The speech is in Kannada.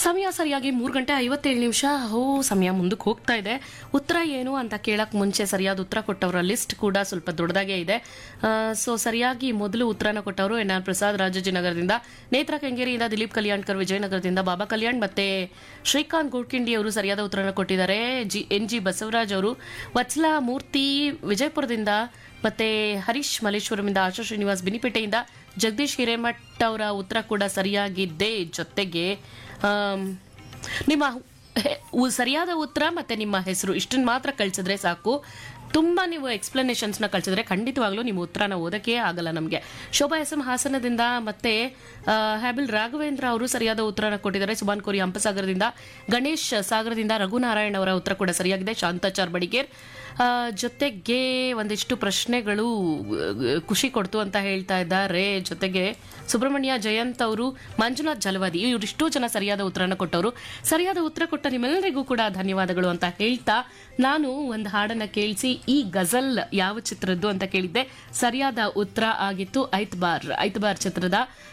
ಸಮಯ ಸರಿಯಾಗಿ ಮೂರು ಗಂಟೆ ಐವತ್ತೇಳು ನಿಮಿಷ ಓ ಸಮಯ ಮುಂದಕ್ಕೆ ಹೋಗ್ತಾ ಇದೆ ಉತ್ತರ ಏನು ಅಂತ ಕೇಳಕ್ ಮುಂಚೆ ಸರಿಯಾದ ಉತ್ತರ ಕೊಟ್ಟವರ ಲಿಸ್ಟ್ ಕೂಡ ಸ್ವಲ್ಪ ದೊಡ್ಡದಾಗೇ ಇದೆ ಸೊ ಸರಿಯಾಗಿ ಮೊದಲು ಉತ್ತರನ ಕೊಟ್ಟವರು ಎನ್ ಆರ್ ಪ್ರಸಾದ್ ರಾಜಾಜಿನಗರದಿಂದ ನೇತ್ರ ಕೆಂಗೇರಿಯಿಂದ ದಿಲೀಪ್ ಕಲ್ಯಾಣ್ಕರ್ ವಿಜಯನಗರದಿಂದ ಬಾಬಾ ಕಲ್ಯಾಣ್ ಮತ್ತೆ ಶ್ರೀಕಾಂತ್ ಗೋಡ್ಕಿಂಡಿ ಅವರು ಸರಿಯಾದ ಉತ್ತರನ ಕೊಟ್ಟಿದ್ದಾರೆ ಜಿ ಎನ್ ಜಿ ಬಸವರಾಜ್ ಅವರು ವತ್ಸಲಾ ಮೂರ್ತಿ ವಿಜಯಪುರದಿಂದ ಮತ್ತೆ ಹರೀಶ್ ಮಲ್ಲೇಶ್ವರಮಿಂದ ಆಶಾ ಶ್ರೀನಿವಾಸ್ ಬಿನಿಪೇಟೆಯಿಂದ ಜಗದೀಶ್ ಹಿರೇಮಠ್ ಅವರ ಉತ್ತರ ಕೂಡ ಸರಿಯಾಗಿದ್ದೆ ಜೊತೆಗೆ ಆಮ್, ನಿಮ್ಮ ಹೆ- ಉ- ಸರಿಯಾದ ಉತ್ತರ ಮತ್ತೆ ನಿಮ್ಮ ಹೆಸರು ಇಷ್ಟನ್ನ ಮಾತ್ರ ಕಳಿಸಿದ್ರೆ ಸಾಕು ತುಂಬಾ ನೀವು ಎಕ್ಸ್ಪ್ಲನೇಷನ್ಸ್ ನ ಕಳಿಸಿದ್ರೆ ಖಂಡಿತವಾಗ್ಲೂ ನಿಮ್ಮ ಉತ್ತರನ ಓದಕ್ಕೆ ಆಗಲ್ಲ ನಮಗೆ ಶೋಭಾ ಎಸ್ ಎಂ ಹಾಸನದಿಂದ ಮತ್ತೆ ಆ, ಹ್ಯಾಬಿಲ್ ರಾಘವೇಂದ್ರ ಅವರು ಸರಿಯಾದ ಉತ್ತರನ ಕೊಟ್ಟಿದ್ದಾರೆ ಸುಬಾನ್ ಕೋರಿ ಹಂಪಸಾಗರದಿಂದ ಗಣೇಶ್ ಸಾಗರದಿಂದ ರಘುನಾರಾಯಣ್ ಅವರ ಉತ್ತರ ಕೂಡ ಸರಿಯಾಗಿದೆ ಶಾಂತಾಚಾರ್ ಬಡಿಗೇರ್ ಆ, ಜೊತೆಗೆ ಒಂದಿಷ್ಟು ಪ್ರಶ್ನೆಗಳು ಆ, ಖುಷಿ ಕೊಡ್ತು ಅಂತ ಹೇಳ್ತಾ ಇದ್ದಾರೆ ಜೊತೆಗೆ ಸುಬ್ರಹ್ಮಣ್ಯ ಜಯಂತ್ ಅವರು ಮಂಜುನಾಥ್ ಜಲವಾದಿ ಇವರಿಷ್ಟು ಜನ ಸರಿಯಾದ ಉತ್ತರನ ಕೊಟ್ಟವರು ಸರಿಯಾದ ಉತ್ತರ ಕೊಟ್ಟ ನಿಮ್ಮೆಲ್ಲರಿಗೂ ಕೂಡ ಧನ್ಯವಾದಗಳು ಅಂತ ಹೇಳ್ತಾ ನಾನು ಒಂದು ಹಾಡನ್ನ ಕೇಳಿಸಿ ಈ ಗಜಲ್ ಯಾವ ಚಿತ್ರದ್ದು ಅಂತ ಕೇಳಿದ್ದೆ ಸರಿಯಾದ ಉತ್ತರ ಆಗಿತ್ತು ಐತ್ ಬಾರ್ ಐತ್ ಬಾರ್ ಚಿತ್ರದ